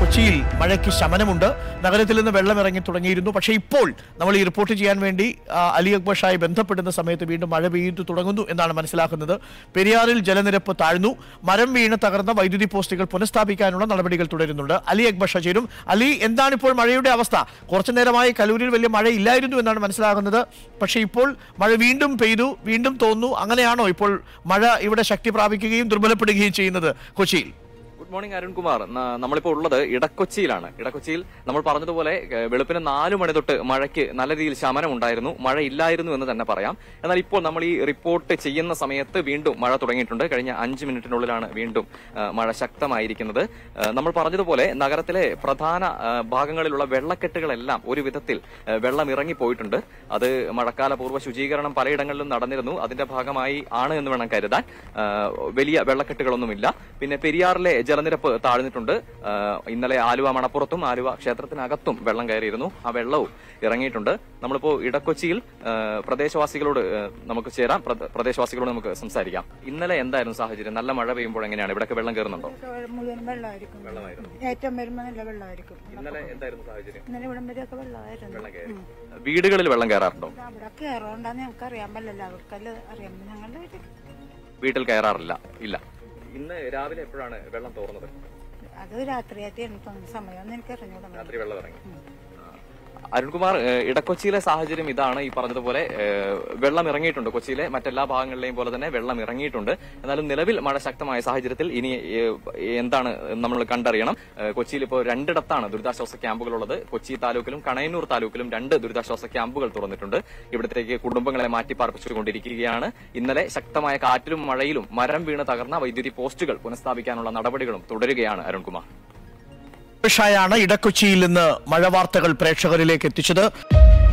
കൊച്ചിയിൽ മഴയ്ക്ക് ശമനമുണ്ട് നഗരത്തിൽ നിന്ന് വെള്ളം ഇറങ്ങി തുടങ്ങിയിരുന്നു പക്ഷേ ഇപ്പോൾ നമ്മൾ ഈ റിപ്പോർട്ട് ചെയ്യാൻ വേണ്ടി ആ, അലി അക്ബർ ഷായി ബന്ധപ്പെടുന്ന സമയത്ത് വീണ്ടും മഴ പെയ്തു തുടങ്ങുന്നു എന്നാണ് മനസ്സിലാക്കുന്നത് പെരിയാറിൽ ജലനിരപ്പ് താഴ്ന്നു മരം വീണ് തകർന്ന വൈദ്യുതി പോസ്റ്റുകൾ പുനഃസ്ഥാപിക്കാനുള്ള നടപടികൾ തുടരുന്നുണ്ട് അലി അക്ബർ ഷാ ചേരും അലി എന്താണ് ഇപ്പോൾ മഴയുടെ അവസ്ഥ കുറച്ചു നേരമായി കലൂരിൽ വലിയ മഴ ഇല്ലായിരുന്നു എന്നാണ് മനസ്സിലാകുന്നത് പക്ഷേ ഇപ്പോൾ മഴ വീണ്ടും പെയ്തു വീണ്ടും തോന്നുന്നു അങ്ങനെയാണോ ഇപ്പോൾ മഴ ഇവിടെ ശക്തി പ്രാപിക്കുകയും ദുർബലപ്പെടുകയും ചെയ്യുന്നത് കൊച്ചിയിൽ ഗുഡ് മോർണിംഗ് അരുൺകുമാർ ന- നമ്മളിപ്പോൾ ഉള്ളത് ഇടക്കൊച്ചിയിലാണ് ഇടക്കൊച്ചിയിൽ നമ്മൾ പറഞ്ഞതുപോലെ ഏഹ്, വെളുപ്പിന് നാലു മണി തൊട്ട് മഴയ്ക്ക് നല്ല രീതിയിൽ ശമനം ഉണ്ടായിരുന്നു മഴ ഇല്ലായിരുന്നു എന്ന് തന്നെ പറയാം എന്നാൽ ഇപ്പോൾ നമ്മൾ ഈ റിപ്പോർട്ട് ചെയ്യുന്ന സമയത്ത് വീണ്ടും മഴ തുടങ്ങിയിട്ടുണ്ട് കഴിഞ്ഞ അഞ്ച് മിനിറ്റിനുള്ളിലാണ് വീണ്ടും ഏഹ്, മഴ ശക്തമായിരിക്കുന്നത് ഏഹ്, നമ്മൾ പറഞ്ഞതുപോലെ നഗരത്തിലെ പ്രധാന ഏഹ്, ഭാഗങ്ങളിലുള്ള വെള്ളക്കെട്ടുകളെല്ലാം ഒരു വിധത്തിൽ ഏഹ്, വെള്ളം ഇറങ്ങിപ്പോയിട്ടുണ്ട് അത് മഴക്കാല പൂർവ്വ ശുചീകരണം പലയിടങ്ങളിലും നടന്നിരുന്നു അതിന്റെ ഭാഗമായി ആണ് എന്ന് വേണം കരുതാൻ ഏഹ്, വലിയ വെള്ളക്കെട്ടുകളൊന്നുമില്ല പിന്നെ പെരിയാറിലെ ജലനിരപ്പ് താഴ്ന്നിട്ടുണ്ട് ഏഹ്, ഇന്നലെ ആലുവ മണപ്പുറത്തും ആലുവ ക്ഷേത്രത്തിനകത്തും വെള്ളം കയറിയിരുന്നു ആ വെള്ളവും ഇറങ്ങിയിട്ടുണ്ട് നമ്മളിപ്പോ ഇടക്കൊച്ചിയിൽ ഏഹ്, പ്രദേശവാസികളോട് ഏഹ്, നമുക്ക് ചേരാം പ്ര- പ്രദേശവാസികളോട് നമുക്ക് സംസാരിക്കാം ഇന്നലെ എന്തായിരുന്നു സാഹചര്യം നല്ല മഴ പെയ്യുമ്പോൾ എങ്ങനെയാണ് ഇവിടെയൊക്കെ വെള്ളം കയറുന്നുണ്ടോ ഇതൊക്കെ മുഴുവൻ വെള്ളമായിരിക്കും ഏറ്റവും വരുമ്പോ നല്ല വെള്ളമായിരിക്കും ഇന്നലെ എന്തായിരുന്നു സാഹചര്യം ഇന്നലെ ഇവിടം വരെയൊക്കെ വെള്ളമായിരുന്നു വെള്ളം കയറി വീടുകളിൽ വെള്ളം കയറാറുണ്ടോ ഇത് അവിടെ കയറുകൊണ്ടാന്ന് ഞങ്ങൾക്ക് അറിയാൻ പറ്റില്ല അവർക്കല്ല അറിയാൻ ഞങ്ങളുടെ വീട്ടിൽ വീട്ടിൽ കയറാറില്ല ഇല്ല ഇന്ന് രാവിലെ എപ്പോഴാണ് വെള്ളം തോർന്നത് അത് രാത്രിയായിട്ട് എനിക്ക് തോന്നുന്നു സമയമൊന്നും എനിക്ക് അറിഞ്ഞൂടാ രാത്രി വെള്ളം ഇറങ്ങി അരുൺകുമാർ ഏഹ്, ഇടക്കൊച്ചിയിലെ സാഹചര്യം ഇതാണ് ഈ പറഞ്ഞതുപോലെ ഏഹ്, വെള്ളം ഇറങ്ങിയിട്ടുണ്ട് കൊച്ചിയിലെ മറ്റെല്ലാ ഭാഗങ്ങളിലെയും പോലെ തന്നെ വെള്ളം ഇറങ്ങിയിട്ടുണ്ട് എന്നാലും നിലവിൽ മഴ ശക്തമായ സാഹചര്യത്തിൽ ഇനി ഏഹ്, എന്താണ് നമ്മൾ കണ്ടറിയണം ഏഹ്, കൊച്ചിയിൽ ഇപ്പോൾ രണ്ടിടത്താണ് ദുരിതാശ്വാസ ക്യാമ്പുകളുള്ളത് കൊച്ചി താലൂക്കിലും കണയന്നൂർ താലൂക്കിലും രണ്ട് ദുരിതാശ്വാസ ക്യാമ്പുകൾ തുറന്നിട്ടുണ്ട് ഇവിടത്തേക്ക് കുടുംബങ്ങളെ മാറ്റിപ്പാർപ്പിച്ചുകൊണ്ടിരിക്കുകയാണ് ഇന്നലെ ശക്തമായ കാറ്റിലും മഴയിലും മരം വീണ് തകർന്ന വൈദ്യുതി പോസ്റ്റുകൾ പുനഃസ്ഥാപിക്കാനുള്ള നടപടികളും തുടരുകയാണ് അരുൺകുമാർ ഷായാണ് ഇടക്കൊച്ചിയിൽ നിന്ന് മഴ വാർത്തകൾ പ്രേക്ഷകരിലേക്ക് എത്തിച്ചത്